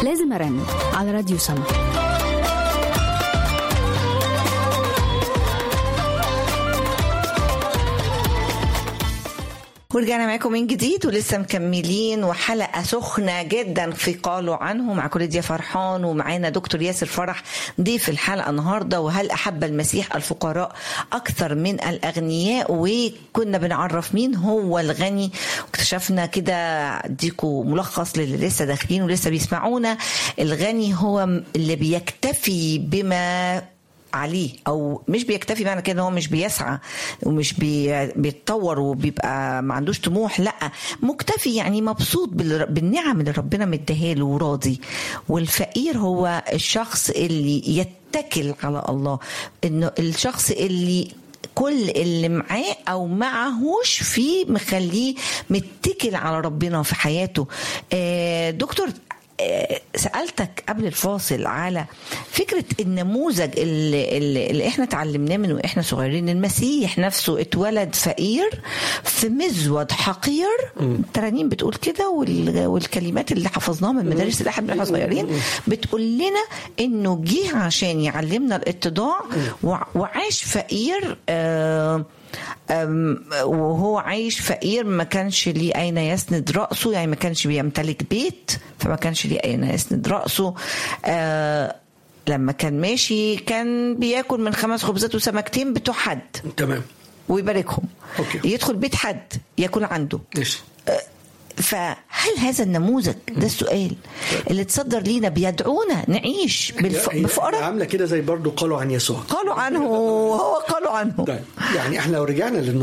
لازم أرن على راديو سما ورجعنا معاكم من جديد ولسه مكملين وحلقه سخنه جدا في قالوا عنه مع كل دي فرحان ومعانا دكتور ياسر فرح ضيف الحلقه النهارده وهل احب المسيح الفقراء اكثر من الاغنياء وكنا بنعرف مين هو الغني واكتشفنا كده اديكم ملخص للي لسه داخلين ولسه بيسمعونا الغني هو اللي بيكتفي بما عليه او مش بيكتفي معنى كده ان هو مش بيسعى ومش بي بيتطور وبيبقى ما عندوش طموح لا مكتفي يعني مبسوط بال- بالنعم اللي ربنا مديها له وراضي والفقير هو الشخص اللي يتكل على الله انه الشخص اللي كل اللي معاه او معهوش فيه مخليه متكل على ربنا في حياته آه، دكتور آه، سألتك قبل الفاصل على فكرة النموذج اللي, اللي, اللي احنا اتعلمناه من واحنا صغيرين المسيح نفسه اتولد فقير في مزود حقير الترانيم بتقول كده وال- والكلمات اللي حفظناها من مدارس الاحد واحنا صغيرين بتقول لنا انه جه عشان يعلمنا الاتضاع وع- وعاش فقير آه أم، وهو عايش فقير ما كانش ليه أين يسند رأسه يعني ما كانش بيمتلك بيت فما كانش ليه أين يسند رأسه آه لما كان ماشي كان بياكل من خمس خبزات وسمكتين بتوع حد تمام ويباركهم أوكي. يدخل بيت حد ياكل عنده ماشي فهل هذا النموذج ده السؤال اللي تصدر لينا بيدعونا نعيش بالف... هي- هي بفقراء عامله كده زي برضو قالوا عن يسوع قالوا عنه وهو قالوا عنه طيب يعني احنا لو رجعنا